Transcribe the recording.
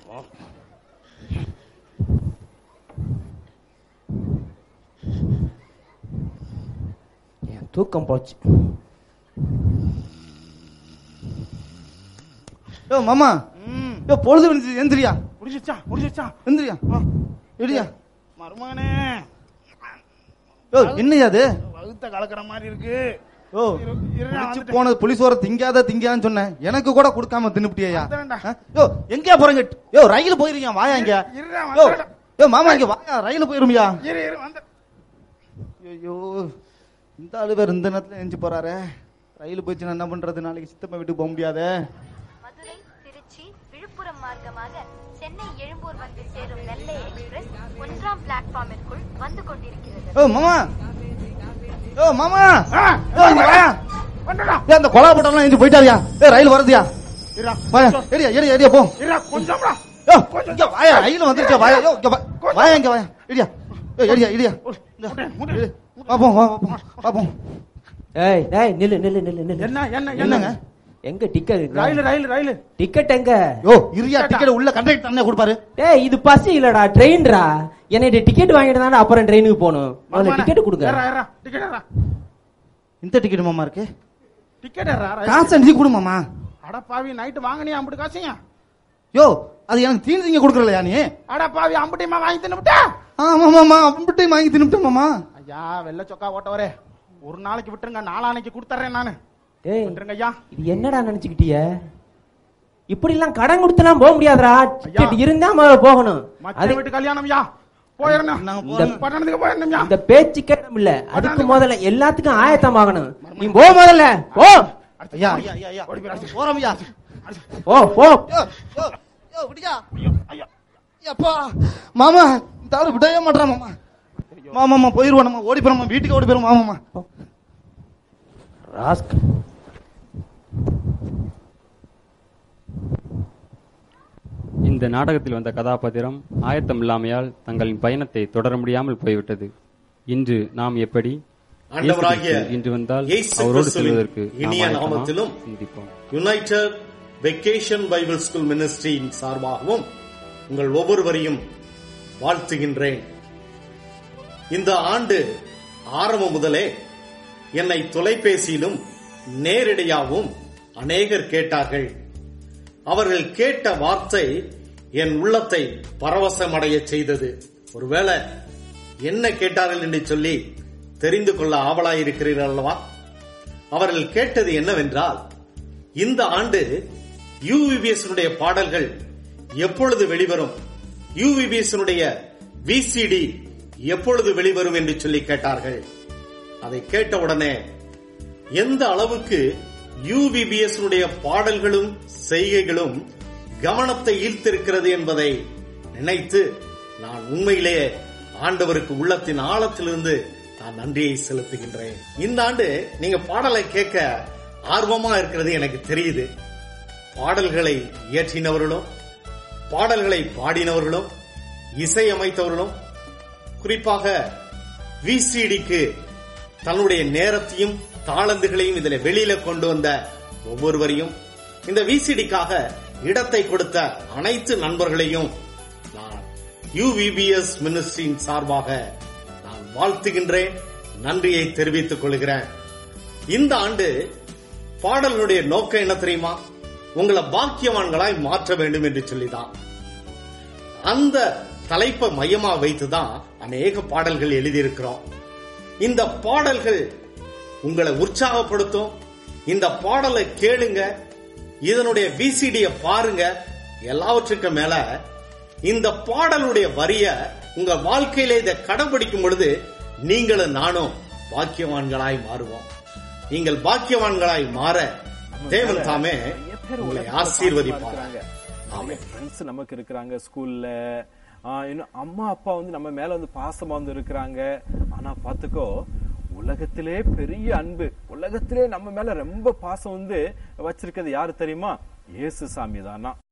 என் தூக்கம் போச்சு யோ மாமா ம் யோ பொழுது விழுந்துச்சு எந்திரியா முடிச்சிச்சா முடிச்சிச்சா எந்திரியா எடியா மருமகனே யோ என்னையா அது வகுத்த கலக்கிற மாதிரி இருக்கு யோ இரு- இரு, நான் குடிச்சு வந்துட்டேன். போனது புலிஸ் வர திங்காத திங்கான்னு சொன்னேன் எனக்கு கூட கொடுக்காம தின்னுப்டியா வந்துடுறேன்டா. யோ எங்கயா போறீங்க யோ ரயில் போயிருக்கீங்க வாயா இங்க இருடா, யோ வந்துடுறேன். யோ மாமா இங்க வாயா ரயில் போயிருமியா இரு இரு வந்து ஐயோ இந்த ஆளு வேற இந்த நேரத்துல எஞ்சி போறாரே ரயில் போயிடுச்சுன்னா என்ன பண்றது நாளைக்கு சித்தப்பா வீட்டுக்கு போக முடியாதே மதுரை திருச்சி விழுப்புரம் மார்க்கமாக சென்னை எழும்பூர் வந்து சேரும் நெல்லை எக்ஸ்பிரஸ் ஒன்றாம் பிளாட்ஃபார்மிற்குள் வந்து கொண்டிருக்கிறது யோ மாமா யோ மாமா ஆ, யோ இங்க வாயா வந்துடா ஏய், அந்த கொலா போட்டெல்லாம் எஞ்சி போயிட்டாரியா ஏ ரயில் வருதுயா இருடா வாயா ஏடியா ஏடியா ஏடியா போ இருடா கொஞ்சம்டா யோ இங்க வாயா ரயில் வந்துருச்சா வாயா யோ இங்க வா. வாயா இங்க வாயா ஏடியா யோ ஏடியா ஏடியா முட்டு, முட்டு. பாப்போம் வா பாப்போம் பாப்போம் ஏய் டேய் நில்லு நில்லு நில்லு நில்லு என்ன என்ன என்னங்க என்னங்க எங்க டிக்கெட் ரயில் ரயில் ரயில் டிக்கெட் எங்க யோ இரியா டிக்கெட் உள்ள கண்டக்டர் அண்ணே கொடுப்பாரு டேய் இது பஸ் இல்லடா ட்ரெயின்டா என்னைய டிக்கெட் வாங்கிட்டு தானே அப்புறம் ட்ரெயினுக்கு போகணும் முதல்ல டிக்கெட் கொடுங்க ஏறா ஏறா டிக்கெட் ஏறா இந்த டிக்கெட் மாமா இருக்கு டிக்கெட் ஏறா ரயில். காசை நீ கொடு மாமா அட பாவி நைட்டு வாங்கினியா அம்புட்டு காசையா யோ அது எனக்கு தீனி திங்க கொடுக்கறலையா நீ அட பாவி அம்புட்டியமா வாங்கி தின்னுட்டா ஆமா மாமா அப்படின்ட்டு வாங்கி தின்னுட்டேன் மாமா ஐயா வெள்ளை சொக்கா ஓட்டவரே ஒரு நாளைக்கு விட்டுருங்க நாளானைக்கு கொடுத்துறேன் நானு டேய் விட்டுருங்க ஐயா இது என்னடா நினைச்சுக்கிட்டிய இப்படி எல்லாம் கடன் கொடுத்துலாம் போக முடியாதுடா டிக்கெட் இருந்தா முதல்ல போகணும் மச்ச அது வீட்டு கல்யாணம் ஐயா போயிடணும் நாங்க இந்த போறோம். பட்டணத்துக்கு போயிடணும் ஐயா இந்த பேச்சு கேட்டம் இல்ல அதுக்கு முதல்ல எல்லாத்துக்கும் ஆயத்தமாகணும் நீ போ முதல்ல போ ஐயா ஐயா ஐயா ஐயா போறோம் ஐயா போ போ யோ யோ யோ விடியா ஐயோ ஐயா அப்பா மாமா இந்த ஆளு விடவே மாட்டான் மாமா மாமாமா போயிருவோம் நம்ம ஓடி போறோம் வீட்டுக்கு ஓடி போயிரும் மாமாமா ராஸ்கல் இந்த நாடகத்தில் வந்த கதாபாத்திரம் ஆயத்தம் இல்லாமையால் தங்களின் பயணத்தை தொடர முடியாமல் போய்விட்டது இன்று நாம் எப்படி ஆண்டவராகிய இயேசு கிறிஸ்து இன்று வந்தால் இயேசு அவரோடு கிறிஸ்துவின் செல்வதற்கு நாம் இனிய ஆயத்தமா? நாமத்திலும் சிந்திப்போம் யுனைடெட் வெக்கேஷன் பைபிள் ஸ்கூல் மினிஸ்ட்ரியின் சார்பாகவும் உங்கள் ஒவ்வொருவரையும் வாழ்த்துகின்றேன் இந்த ஆண்டு ஆரம்பம் முதலே என்னை தொலைபேசியிலும் நேரடியாகவும் அநேகர் கேட்டார்கள் அவர்கள் கேட்ட வார்த்தை என் உள்ளத்தை பரவசமடைய செய்தது ஒருவேளை என்ன கேட்டார்கள் என்று சொல்லி தெரிந்து கொள்ள ஆவலாயிருக்கிறீர்கள் அல்லவா அவர்கள் கேட்டது என்னவென்றால் இந்த ஆண்டு UVBS உடைய பாடல்கள் எப்பொழுது வெளிவரும் UVBS உடைய விசிடி எப்பொழுது வெளிவரும் என்று சொல்லி கேட்டார்கள் அதை கேட்டவுடனே எந்த அளவுக்கு UVBS உடைய பாடல்களும் செய்கைகளும் கவனத்தை ஈர்த்திருக்கிறது என்பதை நினைத்து நான் உண்மையிலேயே ஆண்டவருக்கு உள்ளத்தின் ஆழத்திலிருந்து நான் நன்றியை செலுத்துகின்றேன் இந்த ஆண்டு நீங்க பாடலை கேட்க ஆர்வமா இருக்கிறது எனக்கு தெரியுது பாடல்களை இயற்றினவர்களும் பாடல்களை பாடினவர்களும் இசையமைத்தவர்களும் குறிப்பாக விசிடிக்கு தன்னுடைய நேரத்தையும் தாளந்துகளையும் இதுல வெளியில கொண்டு வந்த ஒவ்வொருவரையும் இந்த விசிடிக்காக இடத்தை கொடுத்த அனைத்து நண்பர்களையும் நான் யுவிபிஎஸ் மினிஸ்ட்ரியின் சார்பாக நான் வாழ்த்துகின்றேன் நன்றியை தெரிவித்துக் கொள்கிறேன் இந்த ஆண்டு பாடல்களுடைய நோக்கம் என்ன தெரியுமா உங்களை பாக்கியவான்களாய் மாற்ற வேண்டும் என்று சொல்லிதான் அந்த தலைப்பை மையமா வைத்துதான் அநேக பாடல்கள் எழுதியிருக்கிறோம் இந்த பாடல்கள் உங்களை உற்சாகப்படுத்தும் இந்த பாடலை கேளுங்க இதனுடைய விசிடிய பாருங்க எல்லாவற்றுக்கும் மேல இந்த பாடலுடைய வரிய உங்க வாழ்க்கையில இதை கடைபிடிக்கும் பொழுது நீங்களும் நானும் பாக்கியவான்களாய் மாறுவோம் நீங்கள் பாக்கியவான்களாய் மாற தேவன் தாமே உங்களை ஆசீர்வதிப்பார் ஆமென். ஃப்ரெண்ட்ஸ் நமக்கு இருக்கிறாங்க ஸ்கூல்ல இன்னும் அம்மா அப்பா வந்து நம்ம மேல வந்து பாசமா வந்து இருக்கிறாங்க ஆனா பாத்துக்கோ உலகத்திலே பெரிய அன்பு உலகத்திலே நம்ம மேல ரொம்ப பாசம் வந்து வச்சிருக்கிறது யாரு தெரியுமா இயேசு சாமி தானா